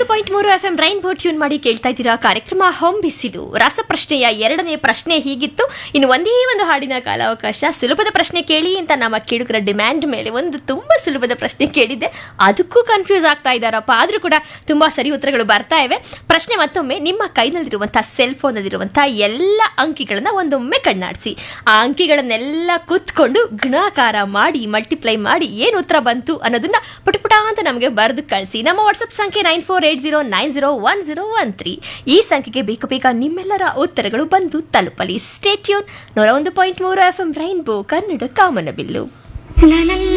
point ಮೂರು F M rainbow tune ಮಾಡಿ ಕೇಳ್ತಾ ಇದ್ದೀರಾ ಕಾರ್ಯಕ್ರಮ ಹೊಂಬಿಸಿದು ರಸಪ್ರಶ್ನೆಯ ಎರಡನೇ ಪ್ರಶ್ನೆ ಹೀಗಿತ್ತು ಇನ್ನು ಒಂದೇ ಒಂದು ಹಾಡಿನ ಕಾಲಾವಕಾಶ ಸುಲಭದ ಪ್ರಶ್ನೆ ಕೇಳಿ ಅಂತ ನಮ್ಮ ಕೇಳುಗರ ಡಿಮ್ಯಾಂಡ್ ಮೇಲೆ ಒಂದು ತುಂಬಾ ಸುಲಭದ ಪ್ರಶ್ನೆ ಕೇಳಿದ್ದೆ ಅದಕ್ಕೂ ಕನ್ಫ್ಯೂಸ್ ಆಗ್ತಾ ಇದ್ದಾರಪ್ಪ ಆದ್ರೂ ಕೂಡ ತುಂಬಾ ಸರಿ ಉತ್ತರಗಳು ಬರ್ತಾ ಇವೆ ಪ್ರಶ್ನೆ ಮತ್ತೊಮ್ಮೆ ನಿಮ್ಮ ಕೈನಲ್ಲಿರುವಂತಹ ಸೆಲ್ ಫೋನಲ್ಲಿರುವಂತಹ ಎಲ್ಲ ಅಂಕಿಗಳನ್ನ ಒಂದೊಮ್ಮೆ ಕಣ್ಣಾಡಿಸಿ ಆ ಅಂಕಿಗಳನ್ನೆಲ್ಲ ಕುತ್ಕೊಂಡು ಗುಣಾಕಾರ ಮಾಡಿ ಮಲ್ಟಿಪ್ಲೈ ಮಾಡಿ ಏನು ಉತ್ತರ ಬಂತು ಅನ್ನೋದನ್ನ ಪುಟಪುಟ ಅಂತ ನಮಗೆ ಬರೆದು ಕಳಿಸಿ ನಮ್ಮ ವಾಟ್ಸಪ್ ಸಂಖ್ಯೆ nine four eight zero nine zero one zero one three ಈ ಸಂಖ್ಯೆಗೆ ಬೇಕು ಬೇಗ ನಿಮ್ಮೆಲ್ಲರ ಉತ್ತರಗಳು ಬಂದು ತಲುಪಲಿ ಸ್ಟೇಟ್ಯೂನ್ ನೂರ ಒಂದು ಪಾಯಿಂಟ್ ಮೂರು ಎಫ್ ಎಂ ರೈನ್ಬೋ ಕನ್ನಡ ಕಾಮನಬಿಲ್ಲು La la la